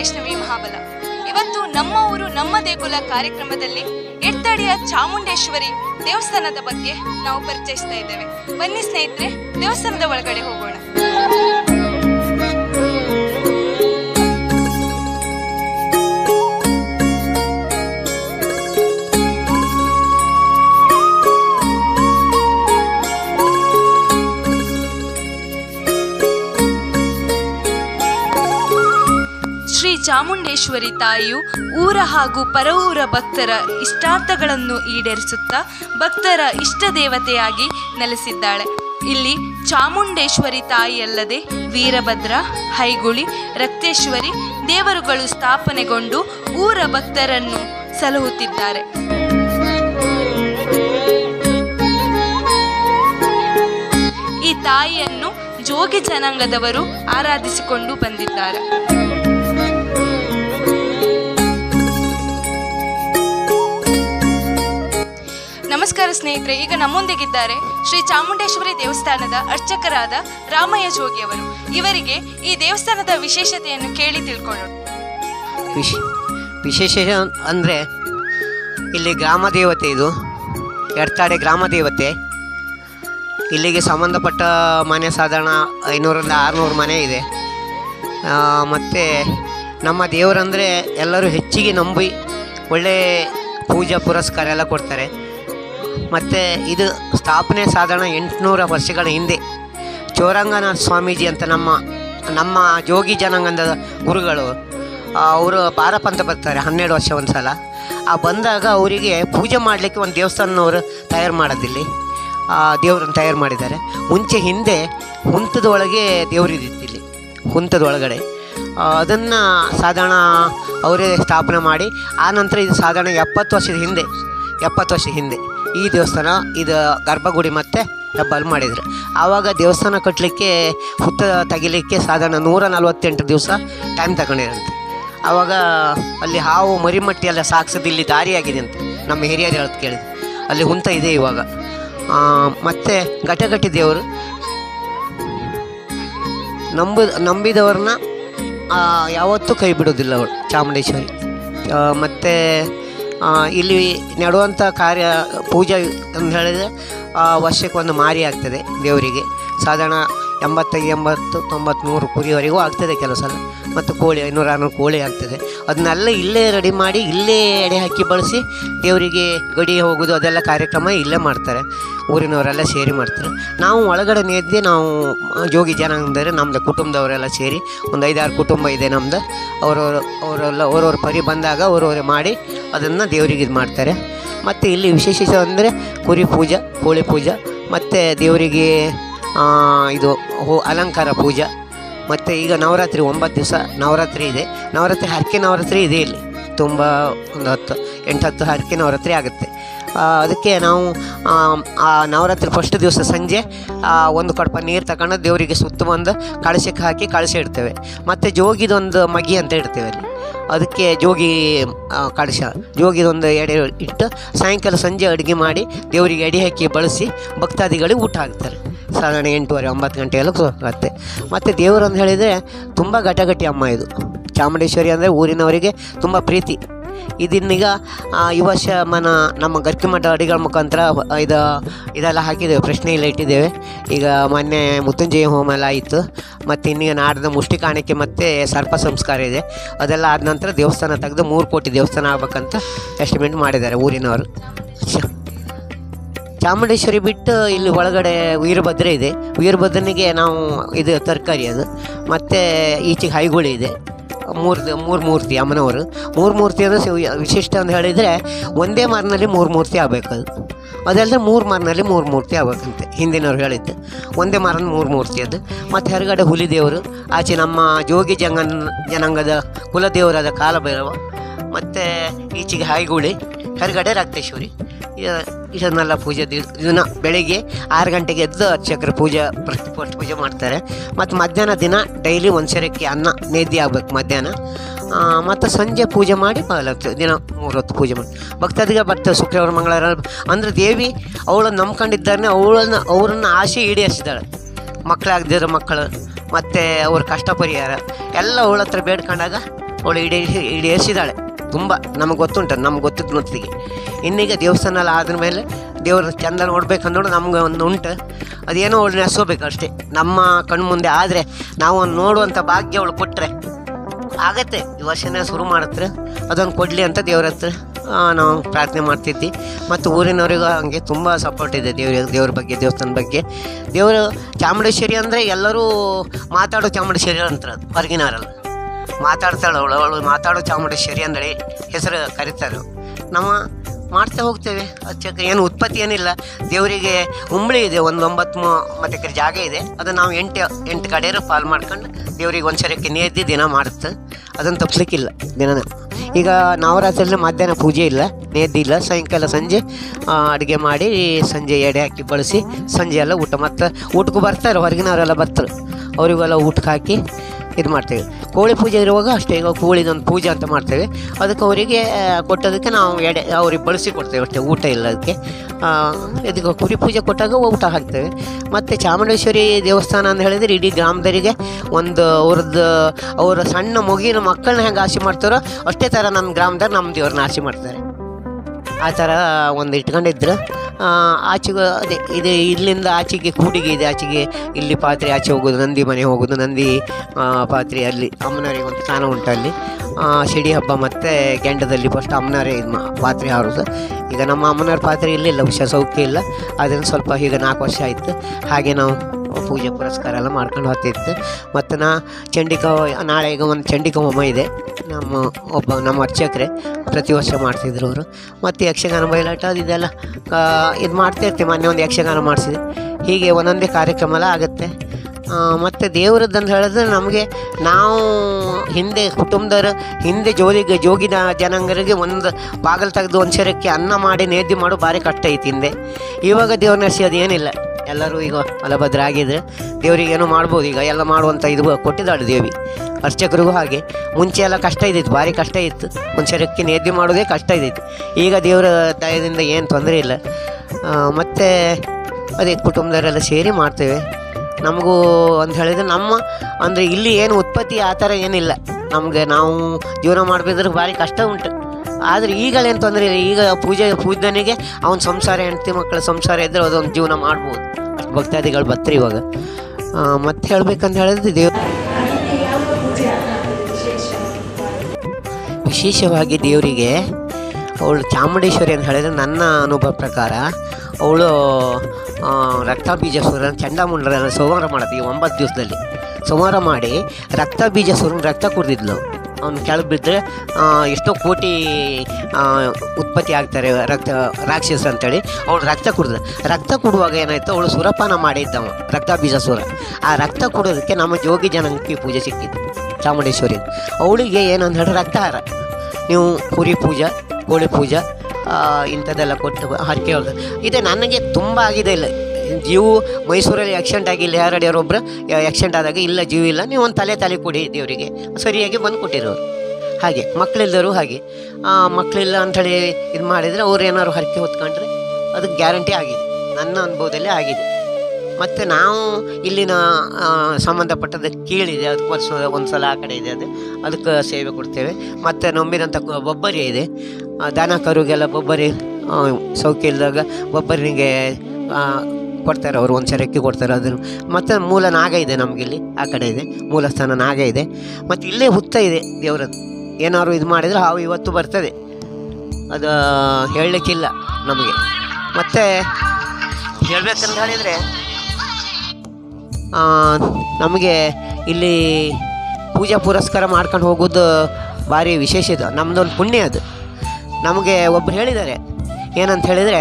ವೈಷ್ಣವಿ ಮಹಾಬಲ ಇವತ್ತು ನಮ್ಮ ಊರು ನಮ್ಮ ದೇಗುಲ ಕಾರ್ಯಕ್ರಮದಲ್ಲಿ ಎಡ್ತಡಿಯ ಚಾಮುಂಡೇಶ್ವರಿ ದೇವಸ್ಥಾನದ ಬಗ್ಗೆ ನಾವು ಪರಿಚಯಿಸ್ತಾ ಇದ್ದೇವೆ ಬನ್ನಿ ಸ್ನೇಹಿತರೆ ದೇವಸ್ಥಾನದ ಒಳಗಡೆ ಹೋಗೋಣ ಶ್ರೀ ಚಾಮುಂಡೇಶ್ವರಿ ತಾಯಿಯು ಊರ ಹಾಗೂ ಪರವೂರ ಭಕ್ತರ ಇಷ್ಟಾರ್ಥಗಳನ್ನು ಈಡೇರಿಸುತ್ತಾ ಭಕ್ತರ ಇಷ್ಟ ದೇವತೆಯಾಗಿ ನೆಲೆಸಿದ್ದಾಳೆ ಇಲ್ಲಿ ಚಾಮುಂಡೇಶ್ವರಿ ತಾಯಿಯಲ್ಲದೆ ವೀರಭದ್ರ ಹೈಗುಳಿ ರಕ್ತೇಶ್ವರಿ ದೇವರುಗಳು ಸ್ಥಾಪನೆಗೊಂಡು ಊರ ಭಕ್ತರನ್ನು ಸಲಹುತ್ತಿದ್ದಾರೆ ಈ ತಾಯಿಯನ್ನು ಜೋಗಿ ಜನಾಂಗದವರು ಆರಾಧಿಸಿಕೊಂಡು ಬಂದಿದ್ದಾರೆ ನಮಸ್ಕಾರ ಸ್ನೇಹಿತರೆ ಈಗ ನಮ್ಮೊಂದಿಗಿದ್ದಾರೆ ಶ್ರೀ ಚಾಮುಂಡೇಶ್ವರಿ ದೇವಸ್ಥಾನದ ಅರ್ಚಕರಾದ ರಾಮಯ್ಯ ಜೋಗಿ ಅವರು ಇವರಿಗೆ ಈ ದೇವಸ್ಥಾನದ ವಿಶೇಷತೆಯನ್ನು ಕೇಳಿ ತಿಳ್ಕೊಳ್ಳೋಣ ವಿಶ್ ವಿಶೇಷ ಅಂದರೆ ಇಲ್ಲಿ ಗ್ರಾಮ ದೇವತೆ ಇದು ಎಡ್ತಾಡೆ ಗ್ರಾಮ ದೇವತೆ ಇಲ್ಲಿಗೆ ಸಂಬಂಧಪಟ್ಟ ಮನೆ ಸಾಧಾರಣ ಐನೂರಿಂದ ಆರುನೂರು ಮನೆ ಇದೆ ಮತ್ತು ನಮ್ಮ ದೇವರಂದರೆ ಎಲ್ಲರೂ ಹೆಚ್ಚಿಗೆ ನಂಬಿ ಒಳ್ಳೆ ಪೂಜಾ ಪುರಸ್ಕಾರ ಎಲ್ಲ ಕೊಡ್ತಾರೆ ಮತ್ತು ಇದು ಸ್ಥಾಪನೆ ಸಾಧಾರಣ ಎಂಟುನೂರ ವರ್ಷಗಳ ಹಿಂದೆ ಚೋರಂಗನಾಥ ಸ್ವಾಮೀಜಿ ಅಂತ ನಮ್ಮ ನಮ್ಮ ಜೋಗಿ ಜನಾಂಗದ ಗುರುಗಳು ಅವರು ಬಾರಪಂತ ಬರ್ತಾರೆ ಹನ್ನೆರಡು ವರ್ಷ ಒಂದು ಸಲ ಆ ಬಂದಾಗ ಅವರಿಗೆ ಪೂಜೆ ಮಾಡಲಿಕ್ಕೆ ಒಂದು ದೇವಸ್ಥಾನದವರು ತಯಾರು ಮಾಡೋದಿಲ್ಲಿ ದೇವ್ರನ್ನ ತಯಾರು ಮಾಡಿದ್ದಾರೆ ಮುಂಚೆ ಹಿಂದೆ ಹುಂತದ ಒಳಗೆ ದೇವರಿದ್ದಿತ್ತು ಇಲ್ಲಿ ಹುಂತದ ಒಳಗಡೆ ಅದನ್ನು ಸಾಧಾರಣ ಅವರೇ ಸ್ಥಾಪನೆ ಮಾಡಿ ಆ ನಂತರ ಇದು ಸಾಧಾರಣ ಎಪ್ಪತ್ತು ವರ್ಷದ ಹಿಂದೆ ಎಪ್ಪತ್ತು ವರ್ಷ ಹಿಂದೆ ಈ ದೇವಸ್ಥಾನ ಇದು ಗರ್ಭಗುಡಿ ಮತ್ತು ಹೆಬ್ಬಲ್ ಮಾಡಿದರು ಆವಾಗ ದೇವಸ್ಥಾನ ಕಟ್ಟಲಿಕ್ಕೆ ಹುತ್ತ ತೆಗಿಲಿಕ್ಕೆ ಸಾಧಾರಣ ನೂರ ನಲ್ವತ್ತೆಂಟು ದಿವಸ ಟೈಮ್ ತಗೊಂಡಿರಂತೆ ಆವಾಗ ಅಲ್ಲಿ ಹಾವು ಮರಿಮಟ್ಟಿ ಎಲ್ಲ ಸಾಕ್ಸೋದು ಇಲ್ಲಿ ದಾರಿಯಾಗಿದೆ ಅಂತ ನಮ್ಮ ಹಿರಿಯರು ಹೇಳೋದು ಕೇಳಿದ್ರು ಅಲ್ಲಿ ಹುಂತ ಇದೆ ಇವಾಗ ಆ, ಮತ್ತೆ ಘಟಗಟ್ಟಿ ದೇವರು ನಂಬ ನಂಬಿದವ್ರನ್ನ ಆ, ಯಾವತ್ತೂ ಕೈ ಬಿಡೋದಿಲ್ಲ ಅವಳು ಚಾಮುಂಡೇಶ್ವರಿ ಆ, ಮತ್ತು ಆ, ಇಲ್ಲಿ ನೆಡುವಂಥ ಕಾರ್ಯ ಪೂಜೆ ಅಂತ ಹೇಳಿದರೆ ಆ, ವರ್ಷಕ್ಕೊಂದು ಮಾರಿ ಆಗ್ತದೆ ದೇವರಿಗೆ ಸಾಧಾರಣ ಎಂಬತ್ತೈದು ಎಂಬತ್ತು ತೊಂಬತ್ತು ನೂರು ಕುರಿವರೆಗೂ ಆಗ್ತದೆ ಕೆಲವು ಸಲ ಮತ್ತು ಕೋಳಿ ಐನೂರು ಆರುನೂರು ಕೋಳಿ ಆಗ್ತದೆ ಅದನ್ನೆಲ್ಲ ಇಲ್ಲೇ ರೆಡಿ ಮಾಡಿ ಇಲ್ಲೇ ಎಡೆ ಹಾಕಿ ಬಳಸಿ ದೇವರಿಗೆ ಗಡಿ ಹೋಗೋದು ಅದೆಲ್ಲ ಕಾರ್ಯಕ್ರಮ ಇಲ್ಲೇ ಮಾಡ್ತಾರೆ ಊರಿನವರೆಲ್ಲ ಸೇರಿ ಮಾಡ್ತಾರೆ ನಾವು ಒಳಗಡೆ ನೇದ್ದಿ ನಾವು ಆ, ಜೋಗಿ ಜನಾಂಗದರೆ ನಮ್ಮದು ಕುಟುಂಬದವರೆಲ್ಲ ಸೇರಿ ಒಂದು ಐದಾರು ಕುಟುಂಬ ಇದೆ ನಮ್ಮದು ಅವರವರು ಅವರೆಲ್ಲ ಅವ್ರವ್ರ ಪರಿ ಬಂದಾಗ ಅವ್ರವ್ರೆ ಮಾಡಿ ಅದನ್ನು ದೇವರಿಗೆ ಇದು ಮಾಡ್ತಾರೆ ಮತ್ತು ಇಲ್ಲಿ ವಿಶೇಷ ಅಂದರೆ ಕುರಿ ಪೂಜೆ ಕೋಳಿ ಪೂಜೆ ಮತ್ತು ದೇವರಿಗೆ ಆ, ಇದು ಹೋ ಅಲಂಕಾರ ಪೂಜೆ ಮತ್ತು ಈಗ ನವರಾತ್ರಿ ಒಂಬತ್ತು ದಿವಸ ನವರಾತ್ರಿ ಇದೆ ನವರಾತ್ರಿ ಹರಕೆ ನವರಾತ್ರಿ ಇದೆ ಇಲ್ಲಿ ತುಂಬ ಒಂದು ಹತ್ತು ಎಂಟು ಹತ್ತು ಹರಕೆ ನವರಾತ್ರಿ ಆಗುತ್ತೆ ಆ, ಅದಕ್ಕೆ ನಾವು ಆ, ಆ ನವರಾತ್ರಿ ಫಸ್ಟ್ ದಿವಸ ಸಂಜೆ ಆ, ಒಂದು ಕಡಪ ನೀರು ತಗೊಂಡು ದೇವರಿಗೆ ಸುತ್ತ ಬಂದು ಕಳಶಕ್ಕೆ ಹಾಕಿ ಕಳಶ ಇಡ್ತೇವೆ ಮತ್ತು ಜೋಗಿದೊಂದು ಮಗಿ ಅಂತ ಇಡ್ತೇವೆ ಅಲ್ಲಿ ಅದಕ್ಕೆ ಜೋಗಿ ಆ, ಕಳಶ ಜೋಗಿದೊಂದು ಎಡೆ ಇಟ್ಟು ಸಾಯಂಕಾಲ ಸಂಜೆ ಅಡುಗೆ ಮಾಡಿ ದೇವರಿಗೆ ಎಡೆ ಹಾಕಿ ಬಳಸಿ ಭಕ್ತಾದಿಗಳಿಗೆ ಊಟ ಹಾಕ್ತಾರೆ ಸಾಧಾರಣ ಎಂಟೂವರೆ ಒಂಬತ್ತು ಗಂಟೆಗೆಲ್ಲ ಆಗುತ್ತೆ ಮತ್ತು ದೇವರು ಅಂತ ಹೇಳಿದರೆ ತುಂಬ ಘಟಗಟ್ಟಿ ಅಮ್ಮ ಇದು ಚಾಮುಂಡೇಶ್ವರಿ ಅಂದರೆ ಊರಿನವರಿಗೆ ತುಂಬ ಪ್ರೀತಿ ಇದನ್ನೀಗ ಆ, ಈ ವರ್ಷ ಮನ ನಮ್ಮ ಗರ್ಕಿಮಠ ಅಡಿಗಳ ಮುಖಾಂತರ ಇದು ಇದೆಲ್ಲ ಹಾಕಿದ್ದೇವೆ ಪ್ರಶ್ನೆ ಇಲ್ಲ ಇಟ್ಟಿದ್ದೇವೆ ಈಗ ಮೊನ್ನೆ ಮೃತ್ಯುಂಜಯ ಹೋಮ ಎಲ್ಲ ಆಯಿತು ಮತ್ತು ಇನ್ನೀಗ ನಾಡ್ದು ಮುಷ್ಟಿ ಕಾಣಿಕೆ ಮತ್ತು ಸರ್ಪ ಸಂಸ್ಕಾರ ಇದೆ ಅದೆಲ್ಲ ಆದ ನಂತರ ದೇವಸ್ಥಾನ ತೆಗೆದು ಮೂರು ಕೋಟಿ ದೇವಸ್ಥಾನ ಆಗ್ಬೇಕಂತ ಎಸ್ಟಿಮೇಟ್ ಮಾಡಿದ್ದಾರೆ ಊರಿನವರು ಶ- ಚಾಮುಂಡೇಶ್ವರಿ ಬಿಟ್ಟು ಇಲ್ಲಿ ಒಳಗಡೆ ವೀರಭದ್ರ ಇದೆ ವೀರಭದ್ರನಿಗೆ ನಾವು ಇದು ತರಕಾರಿ ಅದು ಮತ್ತು ಈಚೆಗೆ ಹೈಗುಳಿ ಇದೆ ಮೂರು ಮೂರು ಮೂರ್ತಿ ಅಮ್ಮನವರು ಮೂರು ಮೂರ್ತಿ ಅಂದರೆ ಸಿ- ವಿಶಿಷ್ಟ ಅಂತ ಹೇಳಿದರೆ ಒಂದೇ ಮಾರಿನಲ್ಲಿ ಮೂರು ಮೂರ್ತಿ ಆಗಬೇಕು ಅದು ಅದಲ್ಲದೆ ಮೂರು ಮಾರಿನಲ್ಲಿ ಮೂರು ಮೂರ್ತಿ ಆಗ್ಬೇಕಂತೆ ಹಿಂದಿನವ್ರು ಹೇಳಿದ್ದು ಒಂದೇ ಮಾರನ ಮೂರು ಮೂರ್ತಿ ಅದು ಮತ್ತು ಹೊರಗಡೆ ಹುಲಿ ದೇವರು ಆಚೆ ನಮ್ಮ ಜೋಗಿ ಜಂಗನ್ ಜನಾಂಗದ ಕುಲದೇವರಾದ ಕಾಲಭೈರವ ಮತ್ತು ಈಚೆಗೆ ಹಾಯ್ಗುಳಿ ಹೊರಗಡೆ ರಕ್ತೇಶ್ವರಿ ಇದ- ಇದನ್ನೆಲ್ಲ ಪೂಜೆ ದಿ- ದಿನ ಬೆಳಿಗ್ಗೆ ಆರು ಗಂಟೆಗೆ ಎದ್ದು ಅರ್ಚಕರ ಪೂಜೆ ಪ್ರತಿ ಫಸ್ಟ್ ಪೂಜೆ ಮಾಡ್ತಾರೆ ಮತ್ತು ಮಧ್ಯಾಹ್ನ ದಿನ ಡೈಲಿ ಒಂದು ಸರಕ್ಕೆ ಅನ್ನ ನೇದ್ಯ ಆಗ್ಬೇಕು ಮಧ್ಯಾಹ್ನ ಮತ್ತು ಸಂಜೆ ಪೂಜೆ ಮಾಡಿ ಮಲಗ್ತೇವೆ ದಿನ ಮೂರು ಹೊತ್ತು ಪೂಜೆ ಮಾಡಿ ಭಕ್ತಾದಿಗಳು ಬರ್ತೇವೆ ಶುಕ್ರವಾರ ಮಂಗಳವಾರ ಅಂದರೆ ದೇವಿ ಅವಳನ್ನು ನಂಬ್ಕೊಂಡಿದ್ದಾನೆ ಅವಳನ್ನು ಅವರನ್ನು ಆಸೆ ಈಡೇರಿಸಿದಾಳೆ ಮಕ್ಕಳಾಗದಿರೋ ಮಕ್ಕಳು ಮತ್ತು ಅವ್ರ ಕಷ್ಟ ಪರಿಹಾರ ಎಲ್ಲ ಅವಳ ಹತ್ರ ಬೇಡ್ಕೊಂಡಾಗ ಅವಳು ಈಡೇ ಈಡೇರಿಸಿದಾಳೆ ತುಂಬ ನಮಗೆ ಗೊತ್ತುಂಟು ನಮ್ಗೆ ಗೊತ್ತಿದ್ದ ಮತ್ತಿಗೆ ಇನ್ನೀಗ ದೇವಸ್ಥಾನ ಎಲ್ಲ ಆದ ಮೇಲೆ ದೇವ್ರ ಚಂದ ನೋಡ್ಬೇಕಂದೋಡು ನಮ್ಗೆ ಒಂದು ಉಂಟು ಅದೇನೋ ಅವಳು ನೆನೆಸ್ಕೋಬೇಕು ಅಷ್ಟೇ ನಮ್ಮ ಕಣ್ಣು ಮುಂದೆ ಆದರೆ ನಾವು ಒಂದು ನೋಡುವಂಥ ಭಾಗ್ಯ ಅವಳು ಕೊಟ್ಟರೆ ಆಗತ್ತೆ ಈ ವರ್ಷನೇ ಶುರು ಮಾಡತ್ರ ಅದನ್ನು ಕೊಡಲಿ ಅಂತ ದೇವ್ರ ಹತ್ರ ಆ, ನಾವು ಪ್ರಾರ್ಥನೆ ಮಾಡ್ತಿದ್ವಿ ಮತ್ತು ಊರಿನವರಿಗೂ ಹಂಗೆ ತುಂಬ ಸಪೋರ್ಟ್ ಇದೆ ದೇವ್ರ ದೇವ್ರ ಬಗ್ಗೆ ದೇವಸ್ಥಾನ ಬಗ್ಗೆ ದೇವರು ಚಾಮುಂಡೇಶ್ವರಿ ಅಂದರೆ ಎಲ್ಲರೂ ಮಾತಾಡೋ ಚಾಮುಂಡೇಶ್ವರಿ ಅಂತಾರೆ ಅದು ಹೊರಗಿನವರಲ್ಲ ಮಾತಾಡ್ತಾಳೆ ಅವಳು ಅವಳು ಮಾತಾಡೋ ಚಾಮುಂಡೇಶ್ವರಿ ಅಂದೇಳಿ ಹೆಸರು ಕರೀತಾರೆ ನಮ್ಮ ಮಾಡ್ತಾ ಹೋಗ್ತೇವೆ ಅದಕ್ಕೆ ಏನು ಉತ್ಪತ್ತಿ ಏನಿಲ್ಲ ದೇವರಿಗೆ ಉಂಬಳಿ ಇದೆ ಒಂದು ಒಂಬತ್ತು ಒಂಬತ್ತು ಎಕರೆ ಜಾಗ ಇದೆ ಅದು ನಾವು ಎಂಟು ಎಂಟು ಕಡೆಯರು ಪಾಲು ಮಾಡ್ಕೊಂಡು ದೇವ್ರಿಗೆ ಒಂದು ಸರಕ್ಕೆ ನೇದಿ ದಿನ ಮಾಡುತ್ತೆ ಅದನ್ನು ತಪ್ಪಿಸ್ಲಿಕ್ಕಿಲ್ಲ ದಿನ ಈಗ ನವರಾತ್ರಿಯಲ್ಲಿ ಮಧ್ಯಾಹ್ನ ಪೂಜೆ ಇಲ್ಲ ನೇದಿ ಇಲ್ಲ ಸಾಯಂಕಾಲ ಸಂಜೆ ಅಡುಗೆ ಮಾಡಿ ಸಂಜೆ ಎಡೆ ಹಾಕಿ ಬಳಸಿ ಸಂಜೆ ಎಲ್ಲ ಊಟ ಮತ್ತು ಊಟಕ್ಕೂ ಬರ್ತಾರೆ ಹೊರಗಿನವರೆಲ್ಲ ಬರ್ತಾರೆ ಅವರಿಗೆಲ್ಲ ಊಟಕ್ಕೆ ಹಾಕಿ ಇದು ಮಾಡ್ತೇವೆ ಕೋಳಿ ಪೂಜೆ ಇರುವಾಗ ಅಷ್ಟೇ ಈಗ ಕೋಳಿದೊಂದು ಪೂಜೆ ಅಂತ ಮಾಡ್ತೇವೆ ಅದಕ್ಕೆ ಅವರಿಗೆ ಕೊಟ್ಟೋದಕ್ಕೆ ನಾವು ಎಡೆ ಅವ್ರಿಗೆ ಬಳಸಿ ಕೊಡ್ತೇವೆ ಅಷ್ಟೇ ಊಟ ಇಲ್ಲ ಅದಕ್ಕೆ ಆ, ಇದಕ್ಕೆ ಕುರಿ ಪೂಜೆ ಕೊಟ್ಟಾಗ ಊಟ ಹಾಕ್ತೇವೆ ಮತ್ತು ಚಾಮುಂಡೇಶ್ವರಿ ದೇವಸ್ಥಾನ ಅಂತ ಹೇಳಿದರೆ ಇಡೀ ಗ್ರಾಮದವರಿಗೆ ಒಂದು ಅವ್ರದ್ದು ಅವರ ಸಣ್ಣ ಮಗುವಿನ ಮಕ್ಕಳನ್ನ ಹೆಂಗೆ ಆಸೆ ಮಾಡ್ತಾರೋ ಅಷ್ಟೇ ಥರ ನಮ್ಮ ಗ್ರಾಮದವ್ರು ನಮ್ಮ ದೇವ್ರನ್ನ ಆಸೆ ಮಾಡ್ತಾರೆ ಆ ಥರ ಒಂದು ಇಟ್ಕೊಂಡಿದ್ರು ಆ, ಆಚೆಗೆ ಅದೇ ಇದು ಇಲ್ಲಿಂದ ಆಚೆಗೆ ಕೂಡಿಗೆ ಇದೆ ಆಚೆಗೆ ಇಲ್ಲಿ ಪಾತ್ರೆ ಆಚೆ ಹೋಗೋದು ನಂದಿ ಮನೆ ಹೋಗೋದು ನಂದಿ ಆ, ಪಾತ್ರೆ ಅಲ್ಲಿ ಅಮ್ಮನವರಿಗೆ ಒಂದು ಸ್ಥಾನ ಉಂಟು ಅಲ್ಲಿ ಆ, ಸಿಡಿ ಹಬ್ಬ ಮತ್ತು ಗೆಂಡದಲ್ಲಿ ಫಸ್ಟ್ ಅಮ್ಮನವರೇ ಇದು ಮಾ- ಪಾತ್ರೆ ಹಾರೋದು ಈಗ ನಮ್ಮ ಅಮ್ಮನವ್ರ ಪಾತ್ರೆ ಇಲ್ಲಿಲ್ಲ ಹುಷಾರ್ ಸೌಖ್ಯ ಇಲ್ಲ ಅದನ್ನು ಸ್ವಲ್ಪ ಈಗ ನಾಲ್ಕು ವರ್ಷ ಆಯಿತು ಹಾಗೆ ನಾವು ಪೂಜೆ ಪುರಸ್ಕಾರ ಎಲ್ಲ ಮಾಡ್ಕೊಂಡು ಹೋಗ್ತಿತ್ತು ಮತ್ತು ನಾ ಚಂಡಿಕ ನಾಳೆ ಈಗ ಒಂದು ಚಂಡಿಕ ಹೋಮ ಇದೆ ನಮ್ಮ ಒಬ್ಬ ನಮ್ಮ ಅರ್ಚಕರೇ ಪ್ರತಿ ವರ್ಷ ಮಾಡ್ತಿದ್ರು ಅವರು ಮತ್ತು ಯಕ್ಷಗಾನ ಬಯಲಾಟ ಅದು ಇದೆಲ್ಲ ಇದು ಮಾಡ್ತಾ ಇರ್ತೀವಿ ಮೊನ್ನೆ ಒಂದು ಯಕ್ಷಗಾನ ಮಾಡಿಸಿದೆ ಹೀಗೆ ಒಂದೊಂದೇ ಕಾರ್ಯಕ್ರಮ ಎಲ್ಲ ಆಗುತ್ತೆ ಆ, ಮತ್ತು ದೇವರದ್ದು ಅಂತ ಹೇಳಿದ್ರೆ ನಮಗೆ ನಾವು ಹಿಂದೆ ಕುಟುಂಬದವರು ಹಿಂದೆ ಜೋಲಿಗೆ ಜೋಗಿನ ಜನಾಂಗರಿಗೆ ಒಂದು ಬಾಗಿಲು ತೆಗೆದು ಒಂದು ಸರಕ್ಕೆ ಅನ್ನ ಮಾಡಿ ನೇದ್ಯ ಮಾಡೋ ಭಾರಿ ಕಷ್ಟ ಐತಿ ಹಿಂದೆ ಇವಾಗ ದೇವ್ರ ನರ್ಸಿ ಅದು ಏನಿಲ್ಲ ಎಲ್ಲರೂ ಈಗ ಫಲಭದ್ರ ಆಗಿದ್ರೆ ದೇವರಿಗೆ ಏನೋ ಮಾಡ್ಬೋದು ಈಗ ಎಲ್ಲ ಮಾಡುವಂಥ ಇದು ಕೊಟ್ಟಿದ್ದಾಳೆ ದೇವಿ ಅರ್ಚಕರಿಗೂ ಹಾಗೆ ಮುಂಚೆ ಎಲ್ಲ ಕಷ್ಟ ಇದ್ದಿತ್ತು ಭಾರಿ ಕಷ್ಟ ಇತ್ತು ಒಂದು ಸರಕ್ಕೆ ನೇದ್ಯ ಮಾಡೋದೇ ಕಷ್ಟ ಇದ್ದಿತ್ತು ಈಗ ದೇವರ ದಯದಿಂದ ಏನು ತೊಂದರೆ ಇಲ್ಲ ಆ, ಮತ್ತು ಅದೇ ಕುಟುಂಬದವರೆಲ್ಲ ಸೇರಿ ಮಾಡ್ತೇವೆ ನಮಗೂ ಅಂತ ಹೇಳಿದ್ರೆ ನಮ್ಮ ಅಂದರೆ ಇಲ್ಲಿ ಏನು ಉತ್ಪತ್ತಿ ಆ ಥರ ಏನಿಲ್ಲ ನಮಗೆ ನಾವು ಜೀವನ ಮಾಡಬೇಕಿದ್ರೆ ಭಾರಿ ಕಷ್ಟ ಉಂಟು ಆದರೆ ಈಗಲೇನು ತೊಂದರೆ ಇಲ್ಲ ಈಗ ಪೂಜೆ ಪೂಜನಿಗೆ ಅವನ ಸಂಸಾರ ಹೆಂಡತಿ ಮಕ್ಕಳ ಸಂಸಾರ ಇದ್ದರೆ ಅದೊಂದು ಜೀವನ ಮಾಡ್ಬೋದು ಅಷ್ಟು ಭಕ್ತಾದಿಗಳು ಬರ್ತಾರೆ ಇವಾಗ ಮತ್ತೆ ಹೇಳ್ಬೇಕಂತ ಹೇಳಿದ್ರೆ ದೇವ್ ವಿಶೇಷವಾಗಿ ದೇವರಿಗೆ ಅವಳು ಚಾಮುಂಡೇಶ್ವರಿ ಅಂತ ಹೇಳಿದ್ರೆ ನನ್ನ ಅನುಭವ ಪ್ರಕಾರ ಅವಳು ರಕ್ತ ಬೀಜ ಸುರ ಚಂಡಮುಂಡರ ಸಂಹಾರ ಮಾಡೋದು ಈ ಒಂಬತ್ತು ದಿವಸದಲ್ಲಿ ಸಂಹಾರ ಮಾಡಿ ರಕ್ತ ಬೀಜ ಸುರ ರಕ್ತ ಕುಡ್ದಿದ್ಲು ಅವ್ನು ಕೆಳಗೆ ಬಿದ್ದರೆ ಎಷ್ಟೋ ಕೋಟಿ ಆ, ಉತ್ಪತ್ತಿ ಆಗ್ತಾರೆ ರಕ್ತ ರಾಕ್ಷಸ ಅಂತೇಳಿ ಅವಳು ರಕ್ತ ಕುಡ್ದು ರಕ್ತ ಕುಡುವಾಗ ಏನಾಯ್ತು ಅವಳು ಸುರಪಾನ ಮಾಡಿದ್ದವ ರಕ್ತ ಬೀಜ ಸುರ ಆ ರಕ್ತ ಕುಡೋದಕ್ಕೆ ನಮ್ಮ ಜೋಗಿ ಜನಾಂಗಕ್ಕೆ ಪೂಜೆ ಸಿಕ್ಕಿದ್ದು ಚಾಮುಂಡೇಶ್ವರಿ ಅವಳಿಗೆ ಏನಂತ ಹೇಳಿದ್ರೆ ರಕ್ತಹಾರ ನೀವು ಕುರಿ ಪೂಜೆ ಕೋಳಿ ಪೂಜೆ ಆ, ಇಂಥದ್ದೆಲ್ಲ ಕೊಟ್ಟು ಹರಕೆ ಹೋಗ ಇದೆ ನನಗೆ ತುಂಬ ಆಗಿದೆ ಇಲ್ಲ ಜೀವ ಮೈಸೂರಲ್ಲಿ ಆಕ್ಸಿಡೆಂಟ್ ಆಗಿಲ್ಲ ಯಾರು ಒಬ್ಬರು ಆಕ್ಸಿಡೆಂಟ್ ಆದಾಗ ಇಲ್ಲ ಜೀವ ಇಲ್ಲ ನೀವು ಒಂದು ತಲೆ ತಲೆ ಕೊಡಿ ದೇವರಿಗೆ ಸರಿಯಾಗಿ ಬಂದು ಕೊಟ್ಟಿರೋರು ಹಾಗೆ ಮಕ್ಕಳಿಲ್ಲದರು ಹಾಗೆ ಆ, ಮಕ್ಕಳಿಲ್ಲ ಅಂಥೇಳಿ ಇದು ಮಾಡಿದರೆ ಅವ್ರು ಏನಾದ್ರು ಹರಕೆ ಹೊತ್ಕೊಂಡ್ರೆ ಅದಕ್ಕೆ ಗ್ಯಾರಂಟಿ ಆಗಿದೆ ನನ್ನ ಅನುಭವದಲ್ಲಿ ಆಗಿದೆ ಮತ್ತು ನಾವು ಇಲ್ಲಿನ ಆ, ಸಂಬಂಧಪಟ್ಟದ ಕೀಳಿದೆ ಅದಕ್ಕೆ ವರ್ಷ ಒಂದು ಸಲ ಆ ಕಡೆ ಇದೆ ಅದು ಅದಕ್ಕೆ ಸೇವೆ ಕೊಡ್ತೇವೆ ಮತ್ತು ನಂಬಿದಂಥ ಕ- ಬೊಬ್ಬರಿ ಇದೆ ಆ, ದನ ಕರುಗೆಲ್ಲ ಬೊಬ್ಬರಿ ಆ, ಸೌಖ್ಯ ಇಲ್ಲದಾಗ ಬೊಬ್ಬರಿಗೆ ಆ, ಕೊಡ್ತಾರೆ ಅವರು ಒಂದು ಸರಕ್ಕೆ ಕೊಡ್ತಾರೆ ಅದನ್ನು ಮತ್ತು ಮೂಲ ನಾಗ ಇದೆ ನಮಗಿಲ್ಲಿ ಆ ಕಡೆ ಇದೆ ಮೂಲ ಸ್ಥಾನ ನಾಗ ಇದೆ ಮತ್ತು ಇಲ್ಲೇ ಹುತ್ತ ಇದೆ ದೇವರದ್ದು ಏನಾದ್ರು ಇದು ಮಾಡಿದರೆ ಹಾವು ಇವತ್ತು ಬರ್ತದೆ ಅದು ಹೇಳಲಿಕ್ಕಿಲ್ಲ ನಮಗೆ ಮತ್ತು ಹೇಳ್ಬೇಕಂತ ಹೇಳಿದರೆ ನಮಗೆ ಇಲ್ಲಿ ಪೂಜಾ ಪುರಸ್ಕಾರ ಮಾಡ್ಕೊಂಡು ಹೋಗೋದು ಭಾರಿ ವಿಶೇಷ ಇದು ನಮ್ಮದೊಂದು ಪುಣ್ಯ ಅದು ನಮಗೆ ಒಬ್ಬರು ಹೇಳಿದ್ದಾರೆ ಏನಂತ ಹೇಳಿದರೆ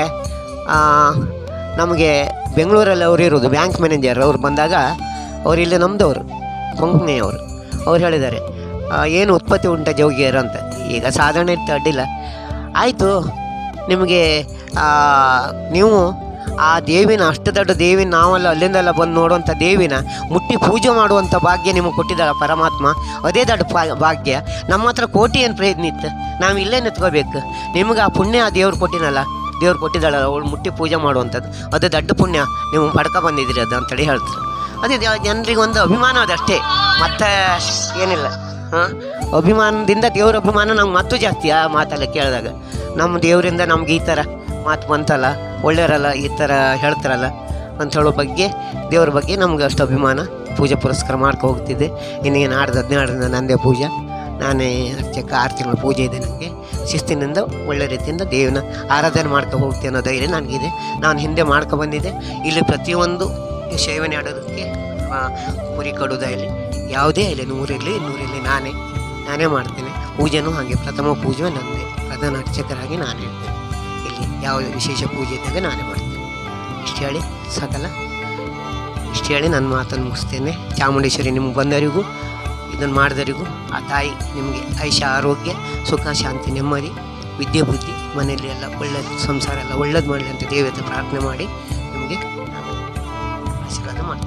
ನಮಗೆ ಬೆಂಗಳೂರಲ್ಲಿ ಅವರು ಇರೋದು ಬ್ಯಾಂಕ್ ಮ್ಯಾನೇಜರ್ ಅವ್ರು ಬಂದಾಗ ಅವ್ರು ಇಲ್ಲಿ ನಮ್ಮದವರು ಕೊಂಕಣಿಯವರು ಅವ್ರು ಹೇಳಿದ್ದಾರೆ ಆ, ಏನು ಉತ್ಪತ್ತಿ ಉಂಟ ಜೋಗಿಯರು ಅಂತ ಈಗ ಸಾಧಾರಣ ಇತ್ತು ಅಡ್ಡಿಲ್ಲ ಆಯಿತು ನಿಮಗೆ ಆ, ನೀವು ಆ ದೇವಿನ ಅಷ್ಟು ದೊಡ್ಡ ದೇವಿನ ನಾವೆಲ್ಲ ಅಲ್ಲಿಂದೆಲ್ಲ ಬಂದು ನೋಡುವಂಥ ದೇವಿನ ಮುಟ್ಟಿ ಪೂಜೆ ಮಾಡುವಂಥ ಭಾಗ್ಯ ನಿಮಗೆ ಕೊಟ್ಟಿದ್ದಾಳೆ ಪರಮಾತ್ಮ ಅದೇ ದೊಡ್ಡ ಭಾ- ಭಾಗ್ಯ ನಮ್ಮ ಹತ್ರ ಕೋಟಿ ಏನು ಪ್ರಯತ್ನ ಇತ್ತು ನಾವು ಇಲ್ಲೇ ನಿಂತ್ಕೋಬೇಕು ನಿಮ್ಗೆ ಆ ಪುಣ್ಯ ಆ ದೇವ್ರು ಕೊಟ್ಟಿನಲ್ಲ ದೇವ್ರು ಕೊಟ್ಟಿದ್ದಾಳಲ್ಲ ಅವಳು ಮುಟ್ಟಿ ಪೂಜೆ ಮಾಡುವಂಥದ್ದು ಅದು ದೊಡ್ಡ ಪುಣ್ಯ ನೀವು ಪಡ್ಕ ಬಂದಿದ್ದೀರಿ ಅದು ಅಂತೇಳಿ ಹೇಳ್ತಾರೆ ಅದೇ ಜನರಿಗೆ ಒಂದು ಅಭಿಮಾನ ಅದಷ್ಟೇ ಮತ್ತೆ ಏನಿಲ್ಲ ಹಾಂ ಅಭಿಮಾನದಿಂದ ದೇವ್ರ ಅಭಿಮಾನ ನಮ್ಗೆ ಮತ್ತೂ ಜಾಸ್ತಿ ಆ ಮಾತೆಲ್ಲ ಕೇಳಿದಾಗ ನಮ್ಮ ದೇವರಿಂದ ನಮ್ಗೆ ಈ ಥರ ಮಾತು ಬಂತಲ್ಲ ಒಳ್ಳೆಯವರಲ್ಲ ಈ ಥರ ಹೇಳ್ತಾರಲ್ಲ ಅಂತ ಹೇಳೋ ಬಗ್ಗೆ ದೇವ್ರ ಬಗ್ಗೆ ನಮ್ಗೆ ಅಷ್ಟು ಅಭಿಮಾನ ಪೂಜೆ ಪುರಸ್ಕಾರ ಮಾಡ್ಕೊ ಹೋಗ್ತಿದ್ದೆ ಇನ್ನೀಗ ನಾಡ್ದು ಹದಿನಾರರಿಂದ ನಂದೇ ಪೂಜೆ ನಾನೇ ಅರ್ಚಕ ಆರು ತಿಂಗಳ ಪೂಜೆ ಇದೆ ನನಗೆ ಶಿಸ್ತಿನಿಂದ ಒಳ್ಳೆ ರೀತಿಯಿಂದ ದೇವನ ಆರಾಧನೆ ಮಾಡ್ಕೊ ಹೋಗ್ತೀನಿ ಅನ್ನೋ ಧೈರ್ಯ ನನಗಿದೆ ನಾನು ಹಿಂದೆ ಮಾಡ್ಕೊ ಬಂದಿದ್ದೆ ಇಲ್ಲಿ ಪ್ರತಿಯೊಂದು ಸೇವನೆ ಆಡೋದಕ್ಕೆ ಆ, ಕುರಿ ಕಡುದಾಗಲಿ ಯಾವುದೇ ಇಲ್ಲಿ ನೂರಿರಲಿ ಇನ್ನೂರಿರಲಿ ನಾನೇ ನಾನೇ ಮಾಡ್ತೇನೆ ಪೂಜೆನೂ ಹಾಗೆ ಪ್ರಥಮ ಪೂಜೆ ನನ್ನದೇ ಪ್ರಧಾನ ಅರ್ಚಕರಾಗಿ ನಾನು ಹೇಳ್ತೇನೆ ಇಲ್ಲಿ ಯಾವ ವಿಶೇಷ ಪೂಜೆ ಇದ್ದಾಗ ನಾನೇ ಮಾಡ್ತೇನೆ ಇಷ್ಟು ಹೇಳಿ ಸಾಕಲ್ಲ ಇಷ್ಟು ಹೇಳಿ ನನ್ನ ಮಾತನ್ನು ಮುಗಿಸ್ತೇನೆ ಚಾಮುಂಡೇಶ್ವರಿ ನಿಮ್ಗೆ ಬಂದವರಿಗೂ ಇದನ್ನು ಮಾಡಿದವರಿಗೂ ಆ ತಾಯಿ ನಿಮಗೆ ಐಶ ಆರೋಗ್ಯ ಸುಖ ಶಾಂತಿ ನೆಮ್ಮದಿ ವಿದ್ಯೆ ಬುದ್ಧಿ ಮನೆಯಲ್ಲಿ ಎಲ್ಲ ಒಳ್ಳೇದು ಸಂಸಾರ ಎಲ್ಲ ಒಳ್ಳೇದು ಮಾಡಲಿ ಅಂತ ದೇವತೆ ಪ್ರಾರ್ಥನೆ ಮಾಡಿ ನಿಮಗೆ ನಾನು ಆಶೀರ್ವಾದ ಮಾಡ್ತೀನಿ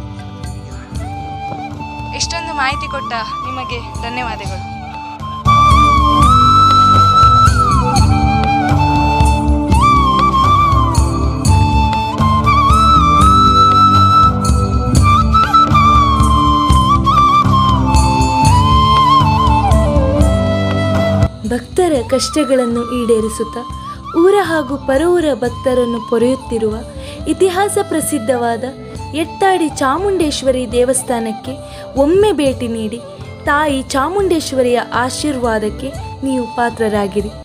ಇಷ್ಟೊಂದು ಮಾಹಿತಿ ಕೊಟ್ಟ ನಿಮಗೆ ಧನ್ಯವಾದಗಳು ಭಕ್ತರ ಕಷ್ಟಗಳನ್ನು ಈಡೇರಿಸುತ್ತಾ ಊರ ಹಾಗೂ ಪರೂರ ಭಕ್ತರನ್ನು ಪೊರೆಯುತ್ತಿರುವ ಇತಿಹಾಸ ಪ್ರಸಿದ್ಧವಾದ ಎಟ್ಟಾಡಿ ಚಾಮುಂಡೇಶ್ವರಿ ದೇವಸ್ಥಾನಕ್ಕೆ ಒಮ್ಮೆ ಭೇಟಿ ನೀಡಿ ತಾಯಿ ಚಾಮುಂಡೇಶ್ವರಿಯ ಆಶೀರ್ವಾದಕ್ಕೆ ನೀವು ಪಾತ್ರರಾಗಿರಿ